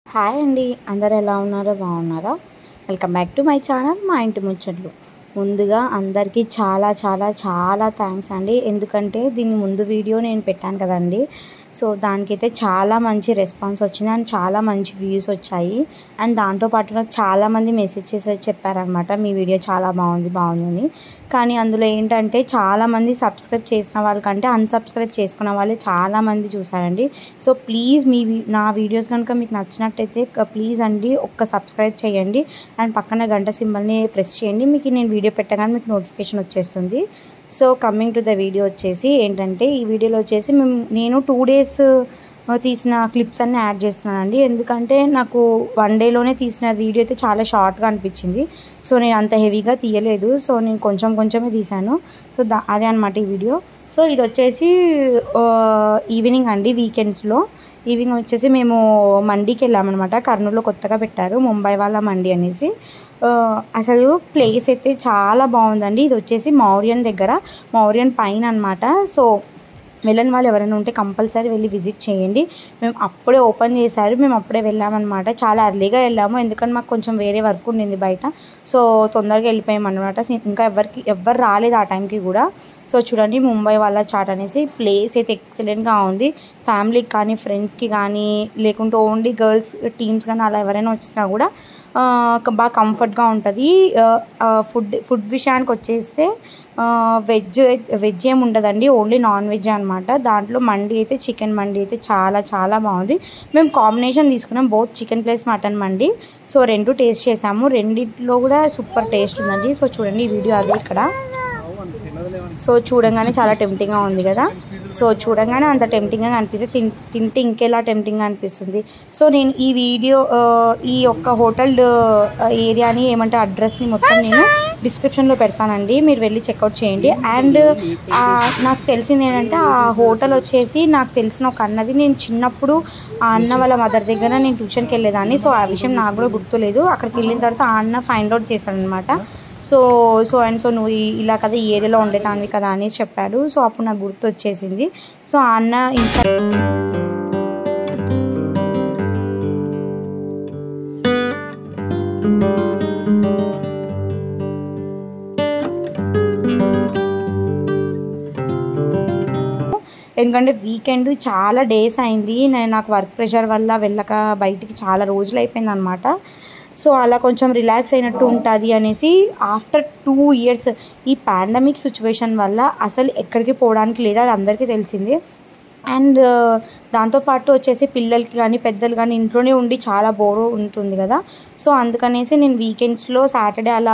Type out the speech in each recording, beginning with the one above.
hi అండి అందరు ఎలా ఉన్నారో బాగున్నారా welcome back to my channel మా ఇంటి ముచ్చట్లు ముందుగా అందరికీ చాలా చాలా చాలా థ్యాంక్స్ అండి ఎందుకంటే దీని ముందు వీడియో నేను పెట్టాను కదండి సో దానికైతే చాలా మంచి రెస్పాన్స్ వచ్చింది అండ్ చాలా మంచి వ్యూస్ వచ్చాయి అండ్ దాంతోపాటు నాకు చాలామంది మెసేజ్ చేసి చెప్పారనమాట మీ వీడియో చాలా బాగుంది బాగుంది అని కానీ అందులో ఏంటంటే చాలామంది సబ్స్క్రైబ్ చేసిన వాళ్ళకంటే అన్సబ్స్క్రైబ్ చేసుకున్న వాళ్ళే చాలామంది చూసారండి సో ప్లీజ్ మీ వీ- నా వీడియోస్ కనుక మీకు నచ్చినట్టయితే ప్లీజ్ అండి ఒక్క సబ్స్క్రైబ్ చేయండి అండ్ పక్కన గంట సింబల్ని ప్రెస్ చేయండి మీకు నేను వీడియో పెట్టగానే మీకు నోటిఫికేషన్ వచ్చేస్తుంది so coming to the video వచ్చేసి ఏంటంటే ఈ వీడియోలో వచ్చేసి మేము నేను టూ డేస్ తీసిన క్లిప్స్ అన్ని యాడ్ చేస్తున్నానండి ఎందుకంటే నాకు వన్ డేలోనే తీసిన వీడియో అయితే చాలా షార్ట్గా అనిపించింది సో నేను అంత హెవీగా తీయలేదు సో నేను కొంచెం కొంచెమే తీశాను సో దా అదే అనమాట ఈ వీడియో సో ఇది వచ్చేసి ఆ, ఈవినింగ్ అండి వీకెండ్స్లో ఈవినింగ్ వచ్చేసి మేము మండీకి వెళ్ళామన్నమాట కర్నూలులో కొత్తగా పెట్టారు ముంబై వాళ్ళ మండి అనేసి ఆ, అసలు ప్లేస్ అయితే చాలా బాగుందండి ఇది వచ్చేసి మౌర్యన్ దగ్గర మౌర్యన్ పైన అనమాట సో వెళ్ళని వాళ్ళు ఎవరైనా ఉంటే కంపల్సరీ వెళ్ళి విజిట్ చేయండి మేము అప్పుడే ఓపెన్ చేశారు మేము అప్పుడే వెళ్ళామన్నమాట చాలా అర్లీగా వెళ్ళాము ఎందుకంటే మాకు కొంచెం వేరే వర్క్ ఉండింది బయట సో తొందరగా వెళ్ళిపోయామన్నమాట ఇంకా ఎవరికి ఎవరు రాలేదు ఆ టైంకి కూడా సో చూడండి ముంబై వాళ్ళ చాట్ అనేసి ప్లేస్ అయితే ఎక్సలెంట్గా ఉంది ఫ్యామిలీకి కానీ ఫ్రెండ్స్కి కానీ లేకుంటే ఓన్లీ గర్ల్స్ టీమ్స్ కానీ అలా ఎవరైనా వచ్చినా కూడా ఆ, బాగా కంఫర్ట్గా ఉంటుంది ఫుడ్ ఫుడ్ విషయానికి వచ్చేస్తే వెజ్ వెజ్ ఏమి ఉండదండి ఓన్లీ నాన్ వెజ్ అనమాట దాంట్లో మండి అయితే చికెన్ మండి అయితే చాలా చాలా బాగుంది మేము కాంబినేషన్ తీసుకున్నాం బోత్ చికెన్ ప్లస్ మటన్ మండి సో రెండు టేస్ట్ చేసాము రెండిట్లో కూడా సూపర్ టేస్ట్ ఉందండి సో చూడండి ఈ వీడియో అదే ఇక్కడ సో చూడంగానే చాలా టెంప్టింగ్గా ఉంది కదా సో చూడంగానే అంత టెంప్టింగ్గా అనిపిస్తే తిన్ తింటే ఇంకెలా టెంప్టింగ్గా అనిపిస్తుంది సో నేను ఈ వీడియో ఆ, ఈ యొక్క హోటల్ ఆ, ఏరియాని ఏమంటే అడ్రస్ని మొత్తం నేను డిస్క్రిప్షన్లో పెడతానండి మీరు వెళ్ళి చెక్అవుట్ చేయండి అండ్ ఆ, నాకు తెలిసింది ఏంటంటే ఆ హోటల్ వచ్చేసి నాకు తెలిసిన ఒక అన్నది నేను చిన్నప్పుడు ఆ అన్న వాళ్ళ మదర్ దగ్గర నేను ట్యూషన్కి వెళ్ళేదాన్ని సో ఆ విషయం నాకు కూడా గుర్తులేదు అక్కడికి వెళ్ళిన తర్వాత ఆ అన్న ఫైండ్ అవుట్ చేశాడనమాట సో సో అండ్ సో నువ్వు ఈ- ఇలా కదా ఈ ఏరియాలో ఉండేదానివి కదా అనేసి చెప్పాడు సో అప్పుడు నాకు గుర్తు వచ్చేసింది సో ఆ అన్న ఇన్ఫా ఎందుకంటే వీకెండ్ చాలా డేస్ అయింది నేను నాకు వర్క్ ప్రెషర్ వల్ల వెళ్ళక బయటికి చాలా రోజులు అయిపోయింది అనమాట సో అలా కొంచెం రిలాక్స్ అయినట్టు ఉంటుంది అనేసి ఆఫ్టర్ టూ ఇయర్స్ ఈ పాండమిక్ సిచ్యువేషన్ వల్ల అసలు ఎక్కడికి పోవడానికి లేదు అది అందరికీ తెలిసిందే అండ్ దాంతోపాటు వచ్చేసి పిల్లలకి కానీ పెద్దలు కానీ ఇంట్లోనే ఉండి చాలా బోర్ ఉంటుంది కదా సో అందుకనేసి నేను వీకెండ్స్లో సాటర్డే అలా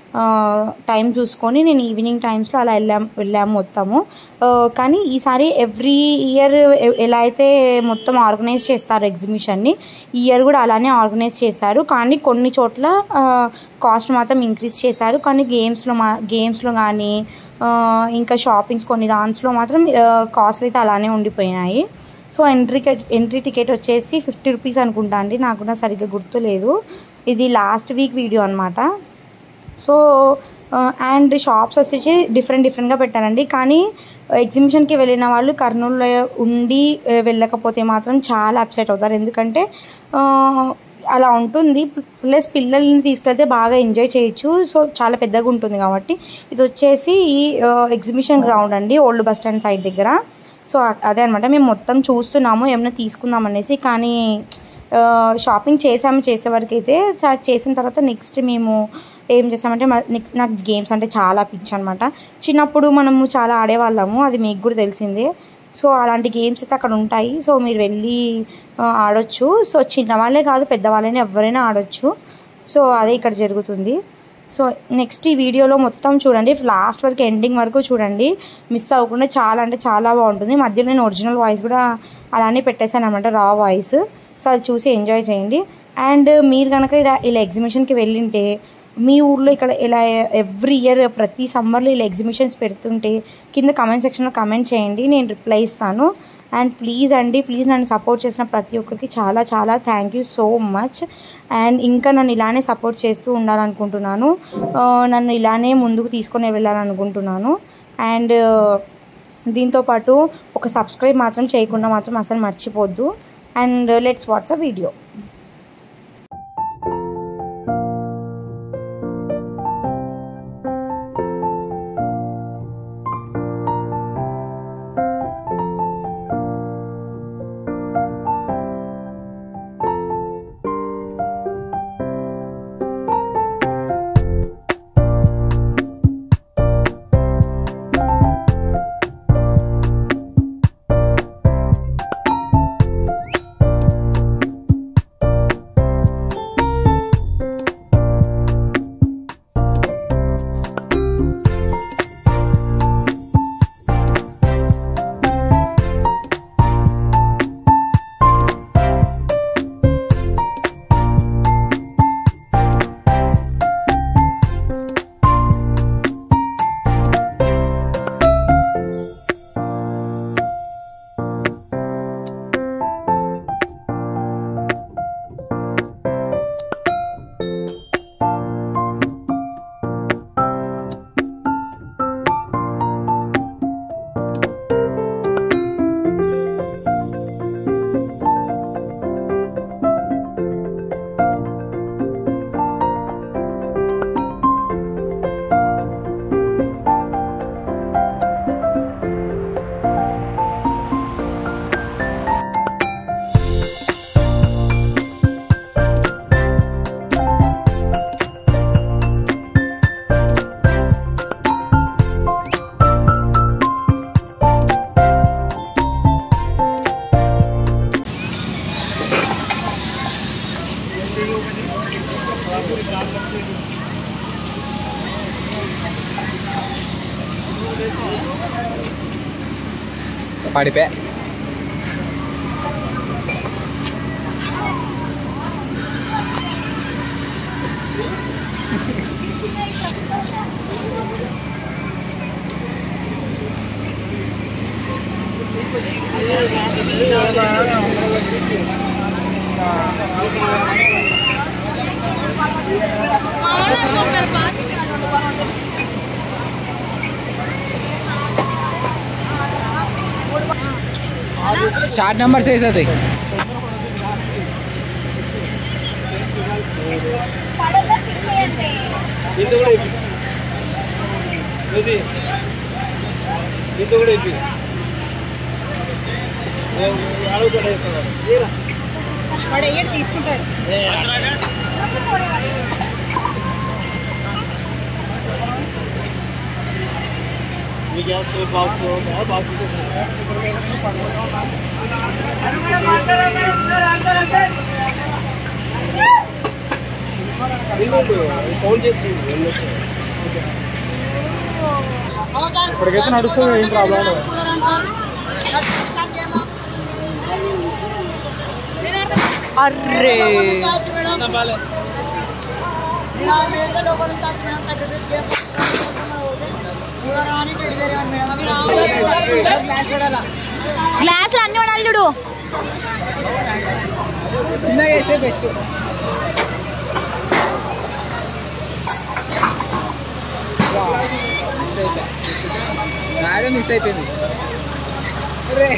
టైం చూసుకొని నేను ఈవినింగ్ టైమ్స్లో అలా వెళ్ళాం వెళ్ళాము మొత్తము ఆ, కానీ ఈసారి ఎవ్రీ ఇయర్ ఎలా అయితే మొత్తం ఆర్గనైజ్ చేస్తారు ఎగ్జిబిషన్ని ఈ ఇయర్ కూడా అలానే ఆర్గనైజ్ చేశారు కానీ కొన్ని చోట్ల కాస్ట్ మాత్రం ఇంక్రీజ్ చేశారు కానీ గేమ్స్లో మా గేమ్స్లో కానీ ఆ, ఇంకా షాపింగ్స్ కొన్ని దాంట్లో మాత్రం కాస్ట్లు అయితే అలానే ఉండిపోయినాయి సో ఎంట్రీ ఎంట్రీ టికెట్ వచ్చేసి ఫిఫ్టీ రూపీస్ అనుకుంటా అండి నాకు కూడా సరిగ్గా గుర్తులేదు ఇది లాస్ట్ వీక్ వీడియో అనమాట సో అండ్ షాప్స్ వచ్చేసి డిఫరెంట్ డిఫరెంట్గా పెట్టారండి కానీ ఎగ్జిబిషన్కి వెళ్ళిన వాళ్ళు కర్నూలులో ఉండి ఆ, వెళ్ళకపోతే మాత్రం చాలా అప్సెట్ అవుతారు ఎందుకంటే ఆ, అలా ఉంటుంది ప్లస్ పిల్లల్ని తీసుకెళ్తే బాగా ఎంజాయ్ చేయొచ్చు సో చాలా పెద్దగా ఉంటుంది కాబట్టి ఇది వచ్చేసి ఎగ్జిబిషన్ గ్రౌండ్ అండి ఓల్డ్ బస్ స్టాండ్ సైడ్ దగ్గర సో అదే అనమాట మేము మొత్తం చూస్తున్నాము ఏమైనా తీసుకుందాం అనేసి కానీ ఆ, షాపింగ్ చేసాము చేసే వరకు అయితే సా- చేసిన తర్వాత నెక్స్ట్ మేము ఏం చేసామంటే నెక్స్ట్ నాకు గేమ్స్ అంటే చాలా పిచ్చి అనమాట చిన్నప్పుడు మనము చాలా ఆడేవాళ్ళము అది మీకు కూడా తెలిసిందే సో అలాంటి గేమ్స్ అయితే అక్కడ ఉంటాయి సో మీరు వెళ్ళి ఆ, ఆడొచ్చు సో చిన్నవాళ్ళే కాదు పెద్దవాళ్ళైనా ఎవరైనా ఆడొచ్చు సో అదే ఇక్కడ జరుగుతుంది సో నెక్స్ట్ ఈ వీడియోలో మొత్తం చూడండి లాస్ట్ వరకు ఎండింగ్ వరకు చూడండి మిస్ అవ్వకుండా చాలా అంటే చాలా బాగుంటుంది మధ్యలో నేను ఒరిజినల్ వాయిస్ కూడా అలానే పెట్టేశాను అనమాట రా వాయిస్ సో అది చూసి ఎంజాయ్ చేయండి అండ్ మీరు కనుక ఇలా ఇలా ఎగ్జిబిషన్కి వెళ్ళింటే మీ ఊర్లో ఇక్కడ ఇలా ఎవ్రీ ఇయర్ ప్రతి సమ్మర్లో ఇలా ఎగ్జిబిషన్స్ పెడుతుంటే కింద కమెంట్ సెక్షన్లో కమెంట్ చేయండి నేను రిప్లై ఇస్తాను అండ్ ప్లీజ్ అండి ప్లీజ్ నన్ను సపోర్ట్ చేసిన ప్రతి ఒక్కరికి చాలా చాలా thank you so much and ఇంకా నన్ను ఇలానే సపోర్ట్ చేస్తూ ఉండాలనుకుంటున్నాను ఆ, నన్ను ఇలానే ముందుకు తీసుకొని వెళ్ళాలనుకుంటున్నాను అండ్ దీంతోపాటు ఒక సబ్స్క్రైబ్ మాత్రం చేయకుండా మాత్రం అసలు మర్చిపోద్దు అండ్ లెట్స్ వాట్సాప్ వీడియో పడిపే షార్ట్ నెంబర్స్ వేసేది ఇది కూడా ఇప్పి ఇది ఇది కూడా ఇప్పి అడుగుతాడు వాడు అయ్యాడు తీసుకుంటాడు మీ గ్యాస్ బాక్స్ బాక్స్ ఫోన్ చేసి ఇప్పటికైతే నడుస్తుంది ఏం ప్రాబ్లం అర్రే గ్లాసులు అన్ని ఉండాలి చూడు చిన్నగా వేసే బెస్ట్ మిస్ అయిపోయా మేడం మిస్ అయిపోయింది రే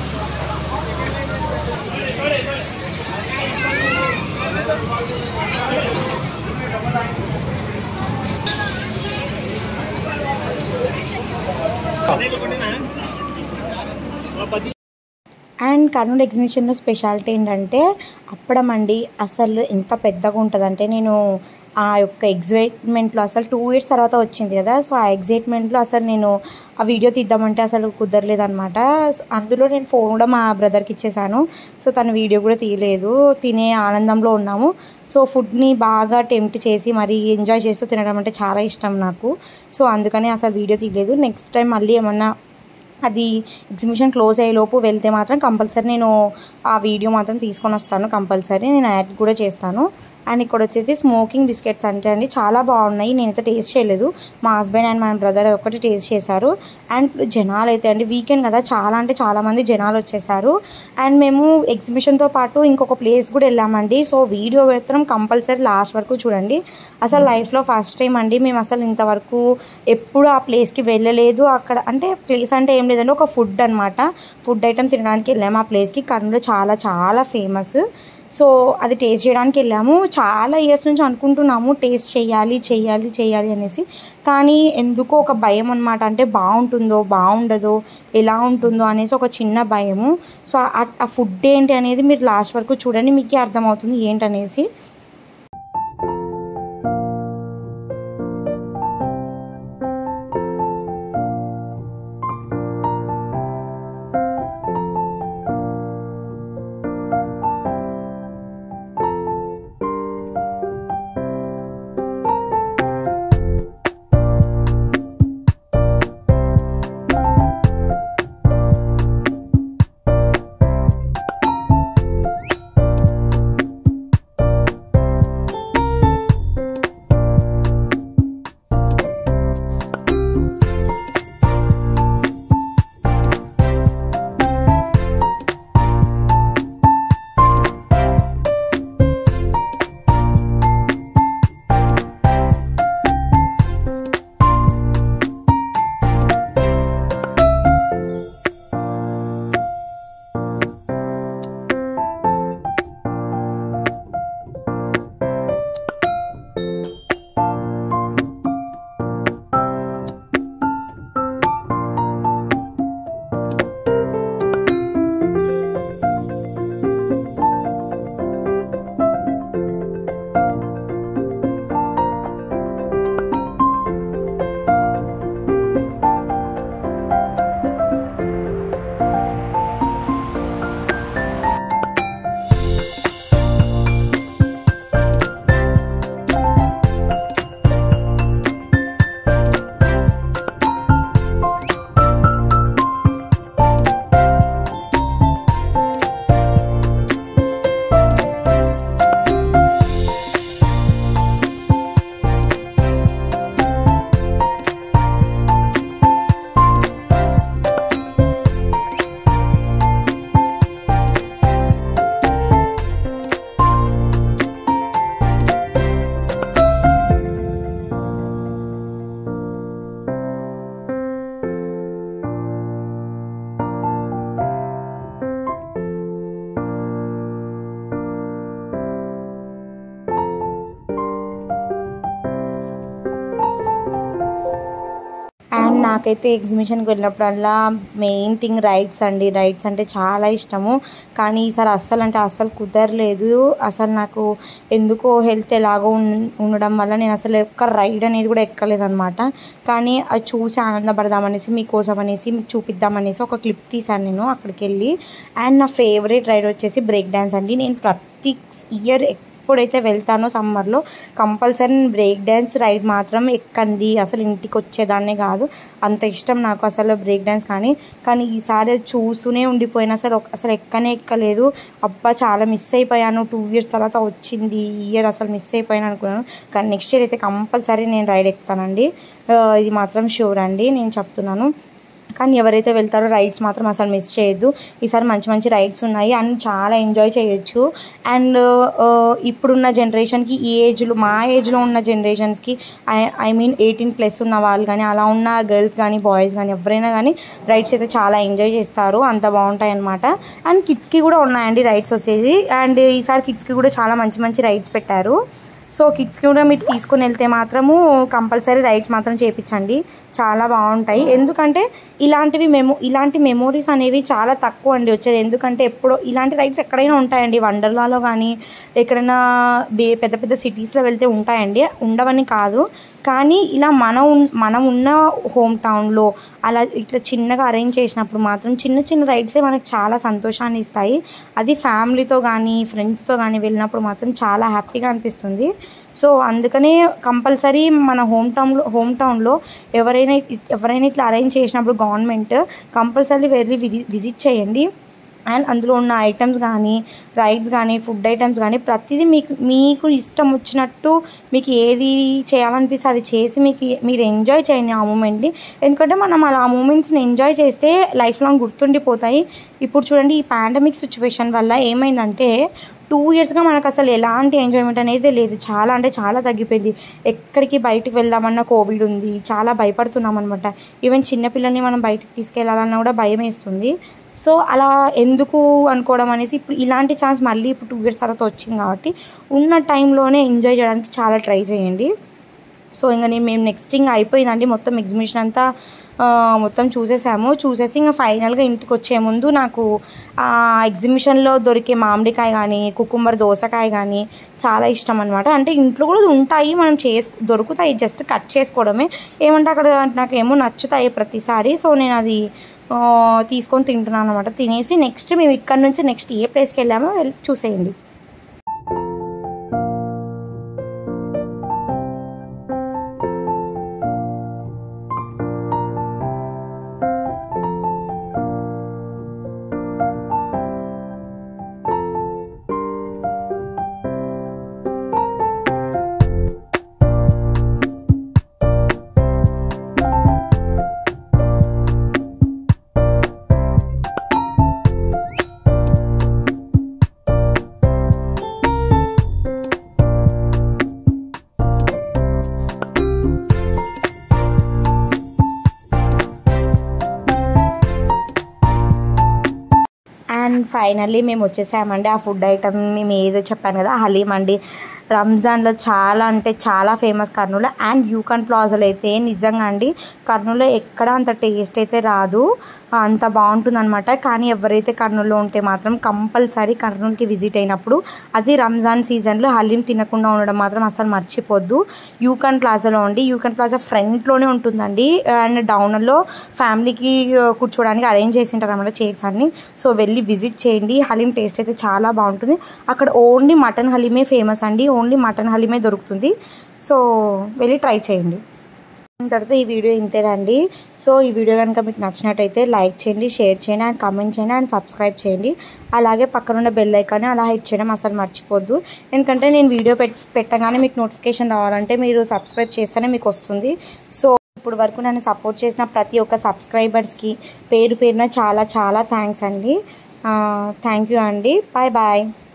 అండ్ కర్నూలు ఎగ్జిబిషన్లో స్పెషాలిటీ ఏంటంటే అప్పడం అండి అసలు ఎంత పెద్దగా ఉంటుందంటే నేను ఆ యొక్క ఎగ్జైట్మెంట్లో అసలు టూ ఇయర్స్ తర్వాత వచ్చింది కదా సో ఆ ఎగ్జైట్మెంట్లో అసలు నేను ఆ వీడియో తీద్దామంటే అసలు కుదరలేదనమాట సో అందులో నేను ఫోన్ కూడా మా బ్రదర్కి ఇచ్చేసాను సో తను వీడియో కూడా తీయలేదు తినే ఆనందంలో ఉన్నాము సో ఫుడ్ని బాగా టెంప్ట్ చేసి మరి ఎంజాయ్ చేస్తూ తినడం అంటే చాలా ఇష్టం నాకు సో అందుకని అసలు వీడియో తీయలేదు నెక్స్ట్ టైం మళ్ళీ ఏమన్నా అది ఎగ్జిబిషన్ క్లోజ్ అయ్యేలోపు వెళ్తే మాత్రం కంపల్సరీ నేను ఆ వీడియో మాత్రం తీసుకొని వస్తాను కంపల్సరీ నేను యాడ్ కూడా చేస్తాను అండ్ ఇక్కడ వచ్చేసి స్మోకింగ్ బిస్కెట్స్ అంటే అండి చాలా బాగున్నాయి నేనైతే టేస్ట్ చేయలేదు మా హస్బెండ్ అండ్ మా బ్రదర్ ఒకటి టేస్ట్ చేశారు అండ్ జనాలు అయితే అండి వీకెండ్ కదా చాలా అంటే చాలా మంది జనాలు వచ్చేసారు అండ్ మేము ఎగ్జిబిషన్తో పాటు ఇంకొక ప్లేస్ కూడా వెళ్ళామండి సో వీడియో మాత్రం కంపల్సరీ లాస్ట్ వరకు చూడండి అసలు లైఫ్లో ఫస్ట్ టైం అండి మేము అసలు ఇంతవరకు ఎప్పుడు ఆ ప్లేస్కి వెళ్ళలేదు అక్కడ అంటే ప్లేస్ అంటే ఏం లేదండి ఒక ఫుడ్ అనమాట ఫుడ్ ఐటమ్ తినడానికి వెళ్ళాము ఆ ప్లేస్కి కర్నూలు చాలా చాలా ఫేమస్ సో అది టేస్ట్ చేయడానికి వెళ్ళాము చాలా ఇయర్స్ నుంచి అనుకుంటున్నాము టేస్ట్ చేయాలి చేయాలి చేయాలి అనేసి కానీ ఎందుకో ఒక భయం అనమాట అంటే బాగుంటుందో బాగుండదో ఎలా ఉంటుందో అనేసి ఒక చిన్న భయము సో ఆ- ఆ ఫుడ్ ఏంటి అనేది మీరు లాస్ట్ వరకు చూడండి మీకే అర్థమవుతుంది ఏంటనేసి నాకైతే ఎగ్జిబిషన్కి వెళ్ళినప్పుడల్లా మెయిన్ థింగ్ రైడ్స్ అండి రైడ్స్ అంటే చాలా ఇష్టము కానీ ఈసారి అస్సలు అంటే అస్సలు కుదరలేదు అసలు నాకు ఎందుకో హెల్త్ ఎలాగో ఉన్- ఉండడం వల్ల నేను అసలు ఒక్క రైడ్ అనేది కూడా ఎక్కలేదన్నమాట కానీ అది చూసి ఆనందపడదామనేసి మీకోసం అనేసి మీకు చూపిద్దామనేసి ఒక క్లిప్ తీశాను నేను అక్కడికి వెళ్ళి అండ్ నా ఫేవరెట్ రైడ్ వచ్చేసి బ్రేక్ డ్యాన్స్ అండి నేను ప్రతి ఇయర్ ఎప్పుడైతే వెళ్తానో సమ్మర్లో కంపల్సరీ నేను బ్రేక్ డ్యాన్స్ రైడ్ మాత్రం ఎక్కంది అసలు ఇంటికి వచ్చేదాన్నే కాదు అంత ఇష్టం నాకు అసలు బ్రేక్ డ్యాన్స్ కానీ కానీ ఈసారి అది చూస్తూనే ఉండిపోయినా అసలు ఒక- అసలు ఎక్కనే ఎక్కలేదు అబ్బా చాలా మిస్ అయిపోయాను టూ ఇయర్స్ తర్వాత వచ్చింది ఈ ఇయర్ అసలు మిస్ అయిపోయాను అనుకున్నాను కానీ నెక్స్ట్ ఇయర్ అయితే కంపల్సరీ నేను రైడ్ ఎక్కుతానండి ఆ, ఇది మాత్రం షూర్ అండి నేను చెప్తున్నాను కానీ ఎవరైతే వెళ్తారో రైడ్స్ మాత్రం అసలు మిస్ చేయొద్దు ఈసారి మంచి మంచి రైడ్స్ ఉన్నాయి అండ్ చాలా ఎంజాయ్ చేయొచ్చు అండ్ ఇప్పుడున్న జనరేషన్కి ఈ ఏజ్లో మా ఏజ్లో ఉన్న జనరేషన్స్కి I I mean eighteen plus ఉన్న వాళ్ళు కానీ అలా ఉన్న గర్ల్స్ కానీ బాయ్స్ కానీ ఎవరైనా కానీ రైడ్స్ అయితే చాలా ఎంజాయ్ చేస్తారు అంత బాగుంటాయి అనమాట అండ్ కిడ్స్కి కూడా ఉన్నాయండి రైడ్స్ వచ్చేది అండ్ ఈసారి కిడ్స్కి కూడా చాలా మంచి మంచి రైడ్స్ పెట్టారు సో కిడ్స్కి కూడా మీరు తీసుకుని వెళ్తే మాత్రము కంపల్సరీ రైడ్స్ మాత్రం చేయించండి చాలా బాగుంటాయి ఎందుకంటే ఇలాంటివి మెమో ఇలాంటి మెమోరీస్ అనేవి చాలా తక్కువ అండి వచ్చేది ఎందుకంటే ఎప్పుడో ఇలాంటి రైడ్స్ ఎక్కడైనా ఉంటాయండి వండర్లాలో కానీ ఎక్కడైనా బే పెద్ద పెద్ద సిటీస్లో వెళ్తే ఉంటాయండి ఉండవని కాదు కానీ ఇలా మనం ఉన్- మనం ఉన్న హోమ్ టౌన్లో అలా ఇట్లా చిన్నగా అరేంజ్ చేసినప్పుడు మాత్రం చిన్న చిన్న రైడ్సే మనకు చాలా సంతోషాన్ని ఇస్తాయి అది ఫ్యామిలీతో కానీ ఫ్రెండ్స్తో కానీ వెళ్ళినప్పుడు మాత్రం చాలా హ్యాపీగా అనిపిస్తుంది సో అందుకనే కంపల్సరీ మన హోమ్ టౌన్లో హోమ్ టౌన్లో ఎవరైనా ఇట్- ఎవరైనా ఇట్లా అరేంజ్ చేసినప్పుడు గవర్నమెంట్ కంపల్సరీ వెళ్ళి విజి- విజిట్ చేయండి అండ్ అందులో ఉన్న ఐటమ్స్ కానీ రైడ్స్ కానీ ఫుడ్ ఐటమ్స్ కానీ ప్రతిదీ మీకు మీకు ఇష్టం వచ్చినట్టు మీకు ఏది చేయాలనిపిస్తే అది చేసి మీకు మీరు ఎంజాయ్ చేయండి ఆ మూమెంట్ని ఎందుకంటే మనం అలా ఆ మూమెంట్స్ని ఎంజాయ్ చేస్తే లైఫ్ లాంగ్ గుర్తుండిపోతాయి ఇప్పుడు చూడండి ఈ పాండమిక్ సిచ్యువేషన్ వల్ల ఏమైందంటే టూ ఇయర్స్గా మనకు అసలు ఎలాంటి ఎంజాయ్మెంట్ అనేది లేదు చాలా అంటే చాలా తగ్గిపోయింది ఎక్కడికి బయటికి వెళ్దామన్నా కోవిడ్ ఉంది చాలా భయపడుతున్నాం అనమాట ఈవెన్ చిన్నపిల్లల్ని మనం బయటికి తీసుకెళ్లాలన్నా కూడా భయం వేస్తుంది సో అలా ఎందుకు అనుకోవడం అనేసి ఇప్పుడు ఇలాంటి ఛాన్స్ మళ్ళీ ఇప్పుడు టూ ఇయర్స్ తర్వాత వచ్చింది కాబట్టి ఉన్న టైంలోనే ఎంజాయ్ చేయడానికి చాలా ట్రై చేయండి సో ఇంకా నేను మేము నెక్స్ట్ ఇంకా అయిపోయిందండి మొత్తం ఎగ్జిబిషన్ అంతా ఆ, మొత్తం చూసేసాము చూసేసి ఇంకా ఫైనల్గా ఇంటికి వచ్చే ముందు నాకు ఆ ఎగ్జిబిషన్లో దొరికే మామిడికాయ కానీ కుకుంబర్ దోసకాయ కానీ చాలా ఇష్టం అనమాట అంటే ఇంట్లో కూడా ఉంటాయి మనం చేసు దొరుకుతాయి జస్ట్ కట్ చేసుకోవడమే ఏమంటే అక్కడ నాకేమో నచ్చుతాయి ప్రతిసారి సో నేను అది ఆ, తీసుకొని తింటున్నాను అనమాట తినేసి నెక్స్ట్ మేము ఇక్కడ నుంచి నెక్స్ట్ ఏ ప్లేస్కి వెళ్ళామో వెళ్ళి చూసేయండి అండ్ ఫైనల్లీ మేము వచ్చేసామండి ఆ ఫుడ్ ఐటమ్ మేము ఏదో చెప్పాను కదా హలీం అండి రంజాన్లో చాలా అంటే చాలా ఫేమస్ కర్నూలు అండ్ యూకన్ ప్లాజాలో అయితే నిజంగా అండి కర్నూలులో ఎక్కడ అంత టేస్ట్ అయితే రాదు అంత బాగుంటుంది అనమాట కానీ ఎవరైతే కర్నూలులో ఉంటే మాత్రం కంపల్సరీ కర్నూలుకి విజిట్ అయినప్పుడు అది రంజాన్ సీజన్లో హలీం తినకుండా ఉండడం మాత్రం అసలు మర్చిపోద్దు యూకన్ ప్లాజాలో ఉండి యూకన్ ప్లాజా ఫ్రంట్లోనే ఉంటుందండి అండ్ డౌన్లో ఫ్యామిలీకి కూర్చోడానికి అరేంజ్ చేసి ఉంటారు అనమాట చైర్స్ అన్ని సో వెళ్ళి విజిట్ చేయండి హలీం టేస్ట్ అయితే చాలా బాగుంటుంది అక్కడ ఓన్లీ మటన్ హలీమే ఫేమస్ అండి ఓన్లీ మటన్ హలీమే దొరుకుతుంది సో వెళ్ళి ట్రై చేయండి తర్వాత ఈ వీడియో ఇంతేనండి సో ఈ వీడియో కనుక మీకు నచ్చినట్టయితే లైక్ చేయండి షేర్ చేయండి అండ్ కామెంట్ చేయండి అండ్ సబ్స్క్రైబ్ చేయండి అలాగే పక్కనున్న బెల్ ఐకాన్ని అలా హిట్ చేయడం అసలు మర్చిపోద్దు ఎందుకంటే నేను వీడియో పెట్ పెట్టగానే మీకు నోటిఫికేషన్ రావాలంటే మీరు సబ్స్క్రైబ్ చేస్తేనే మీకు వస్తుంది సో ఇప్పుడు వరకు నన్ను సపోర్ట్ చేసిన ప్రతి ఒక్క సబ్స్క్రైబర్స్కి పేరు పేరున చాలా చాలా థ్యాంక్స్ అండి థ్యాంక్ యూ అండి బాయ్ బాయ్